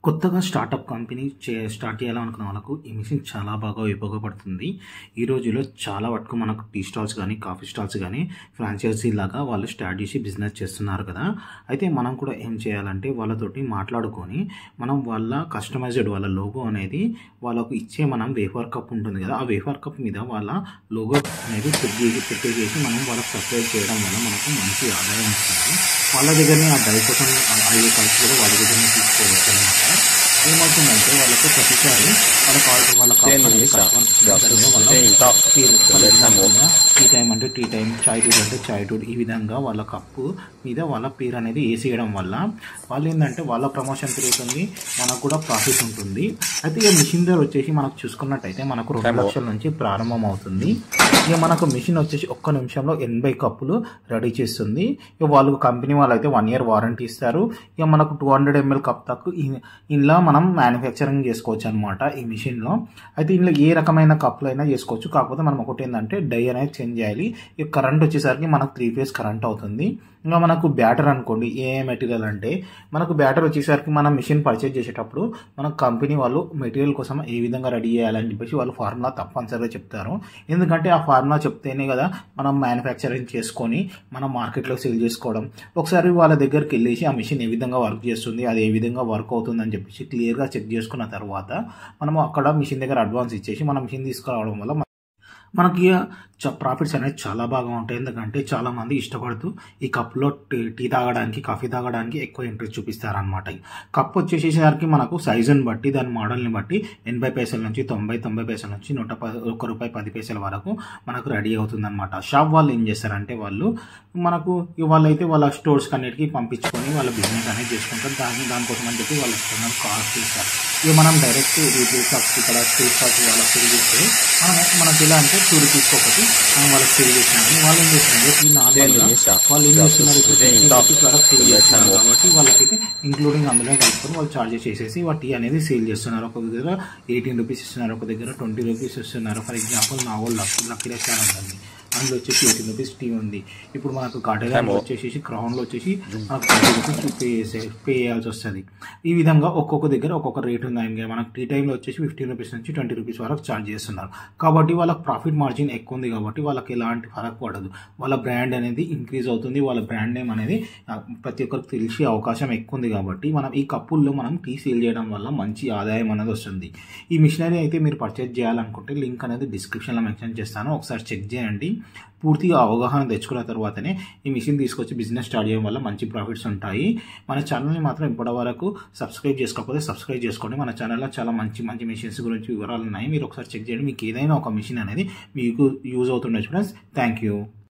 కొత్తగా startup company చే start చేయాలనుకున్న వాళ్ళకు ఈ మిషన్ చాలా బాగా ఉపయోగపడుతుంది ఈ రోజుల్లో చాలా వరకు మనకు టీ స్టాల్స్ కానీ కాఫీ స్టాల్స్ కానీ ఫ్రాంచైజీ లాగా వాళ్ళు స్టార్ట్ చేసి బిజినెస్ చేస్తున్నారు కదా అయితే మనం కూడా ఏం చేయాలంటే వాళ్ళతోటి మాట్లాడుకొని మనం వాళ్ళ కస్టమైజ్డ్ వాళ్ళ లోగో అనేది వాళ్ళకు ఇచ్చే మనం వేఫర్ కప్ ఉంటుంది కదా ఆ వేఫర్ కప్ మీద వాళ్ళ లోగో అనేది సెట్ చేసి పెట్టేసి మనం వాళ్ళకి సప్లై చేయడం వల్ల మనకు మంచి ఆదాయం వస్తుంది వాళ్ళ దగ్గరనే ఆ డై కోసం అయ్యే ఖర్చు కూడా వాళ్ళ దగ్గరనే తీసుకోవచ్చు అనమాట ఏమవుతుందంటే వాళ్ళకు ప్రతిసారి వాళ్ళ కాల్ వాళ్ళ Ten call minutes, customer ah. వాళ్ళ Ten top. Tea Let them walk. Tea time అంటే టీ టైం చాయ్ టూడ్ అంటే చాయ్ టూడ్ ఈ విధంగా వాళ్ళ కప్పు మీద వాళ్ళ పేరు అనేది వేసేయడం వల్ల వాళ్ళు ఏంటంటే వాళ్ళ ప్రమోషన్ పెరుగుతుంది మనకు కూడా ప్రాఫిట్ ఉంటుంది అయితే ఇక మిషన్ ధర వచ్చేసి మనకు చూసుకున్నట్టయితే మనకు రెండు Time లక్షల నుంచి ప్రారంభం అవుతుంది ఇక మనకు మిషన్ వచ్చేసి ఒక్క నిమిషంలో ఎనభై కప్పులు రెడీ చేస్తుంది ఇక వాళ్ళు కంపెనీ వాళ్ళు అయితే వన్ ఇయర్ వారంటీ ఇస్తారు ఇక మనకు టూ హండ్రెడ్ ఎంఎల్ కప్ తక్కువ ఇందులో మనం మ్యానుఫ్యాక్చరింగ్ చేసుకోవచ్చు అనమాట ఈ మిషన్లో అయితే ఇందులో ఏ రకమైన కప్పులు అయినా చేసుకోవచ్చు కాకపోతే మనం ఒకటి ఏంటంటే డై అనేది చేంజ్ చేయాలి ఇక కరెంట్ వచ్చేసరికి మనకు త్రీ ఫేజ్ కరెంట్ అవుతుంది ఇంకా మనకు బ్యాటర్ అనుకోండి ఏ మెటీరియల్ అంటే మనకు బ్యాటర్ వచ్చేసరికి మనం మిషన్ పర్చేజ్ చేసేటప్పుడు మన కంపెనీ వాళ్ళు మెటీరియల్ కోసం ఏ విధంగా రెడీ చేయాలని చెప్పేసి వాళ్ళు ఫార్ములా తప్పనిసరిగా చెప్తారు ఎందుకంటే ఆ ఫార్ములా చెప్తేనే కదా మనం మ్యానుఫ్యాక్చరింగ్ చేసుకొని మనం మార్కెట్లో సేల్ చేసుకోవడం ఒకసారి వాళ్ళ దగ్గరికి వెళ్ళేసి ఆ మిషన్ ఏ విధంగా వర్క్ చేస్తుంది అది ఏ విధంగా వర్క్ అవుతుంది అని చెప్పేసి క్లియర్గా చెక్ చేసుకున్న తర్వాత మనం అక్కడ మిషన్ దగ్గర అడ్వాన్స్ ఇచ్చేసి మనం మిషన్ తీసుకురావడం వల్ల మనకి ప్రాఫిట్స్ అనేది చాలా బాగా ఉంటాయి ఎందుకంటే చాలా మంది ఇష్టపడుతూ ఈ కప్లో టీ టీ తాగడానికి కాఫీ తాగడానికి ఎక్కువ ఇంట్రెస్ట్ చూపిస్తారనమాట కప్ వచ్చేసేసరికి మనకు సైజుని బట్టి దాని మోడల్ని బట్టి ఎనభై పైసల నుంచి తొంభై తొంభై పైసల నుంచి నూట పది ఒక రూపాయి పది పైసల వరకు మనకు రెడీ అవుతుందన్నమాట షాప్ వాళ్ళు ఏం చేస్తారంటే వాళ్ళు మనకు వాళ్ళైతే వాళ్ళ స్టోర్స్ అన్నిటికీ పంపించుకొని వాళ్ళ బిజినెస్ అనేది చేసుకుంటారు దాని దానికోసం అని చెప్పి వాళ్ళు ఇస్తున్నారు కాస్ట్ ఇస్తారు ఇక మనం డైరెక్ట్ రీటైల్ షాప్స్ ఇక్కడ స్ట్రీట్ షాప్స్ వాళ్ళకి సేల్ చేస్తే మనం మనకి ఎలా అంటే టూ రూపీస్ ఒకటి మనం వాళ్ళకి సేల్ చేసినాము వాళ్ళు ఏం చేస్తున్నారు ఈ నాలుగు వాళ్ళు ఏం చేస్తున్నారు ఇప్పుడు ఫిఫ్టీ రూపీస్ వరకు సేల్ చేస్తున్నారు కాబట్టి వాళ్ళకైతే ఇంక్లూడింగ్ అందులో కలుపుకొని వాళ్ళు చార్జెస్ చేసేసి వాళ్ళ టీ అనేది సేల్ చేస్తున్నారు ఒక దగ్గర ఎయిటీన్ రూపీస్ ఇస్తున్నారు ఒక దగ్గర ట్వంటీ రూపీస్ ఇస్తున్నారు ఫర్ ఎగ్జాంపుల్ నా వాళ్ళు లక్కీ లక్కీ రెస్టారెంట్ ఉంది అందులో వచ్చేసి ఎయిటీన్ రూపీస్ టీ ఉంది ఇప్పుడు మనకు కాటేదాంట్లో వచ్చేసి క్రౌన్లో వచ్చేసి మనకు ట్వంటీ రూపీస్ పే చేసే పే చేయాల్సి వస్తుంది ఈ విధంగా ఒక్కొక్క దగ్గర ఒక్కొక్క రేట్ ఉంది ఇంకా మనకు టీ టైంలో వచ్చేసి ఫిఫ్టీన్ రూపీస్ నుంచి ట్వంటీ రూపీస్ వరకు ఛార్జ్ చేస్తున్నారు కాబట్టి వాళ్ళకి ప్రాఫిట్ మార్జిన్ ఎక్కువ ఉంది కాబట్టి వాళ్ళకి ఎలాంటి ఫరక్ పడదు వాళ్ళ బ్రాండ్ అనేది ఇంక్రీజ్ అవుతుంది వాళ్ళ బ్రాండ్ నేమ్ అనేది ఆ, ప్రతి ఒక్కరికి తెలిసే అవకాశం ఎక్కువ ఉంది కాబట్టి మనం ఈ కప్పుల్లో మనం టీ సేల్ చేయడం వల్ల మంచి ఆదాయం అనేది వస్తుంది ఈ మిషనరీ అయితే మీరు పర్చేజ్ చేయాలనుకుంటే లింక్ అనేది డిస్క్రిప్షన్లో మెన్షన్ చేస్తాను ఒకసారి చెక్ చేయండి పూర్తిగా అవగాహన తెచ్చుకున్న తర్వాతనే ఈ మిషన్ తీసుకొచ్చి బిజినెస్ స్టార్ట్ చేయడం వల్ల మంచి ప్రాఫిట్స్ ఉంటాయి మన ఛానల్ని మాత్రం ఇప్పటి వరకు సబ్స్క్రైబ్ చేసుకోకపోతే సబ్స్క్రైబ్ చేసుకోండి మన ఛానల్లో చాలా మంచి మంచి మిషన్స్ గురించి వివరాలు ఉన్నాయి మీరు ఒకసారి చెక్ చేయండి మీకు ఏదైనా ఒక మిషన్ అనేది మీకు యూజ్ అవుతుండొచ్చు ఫ్రెండ్స్ థ్యాంక్ యూ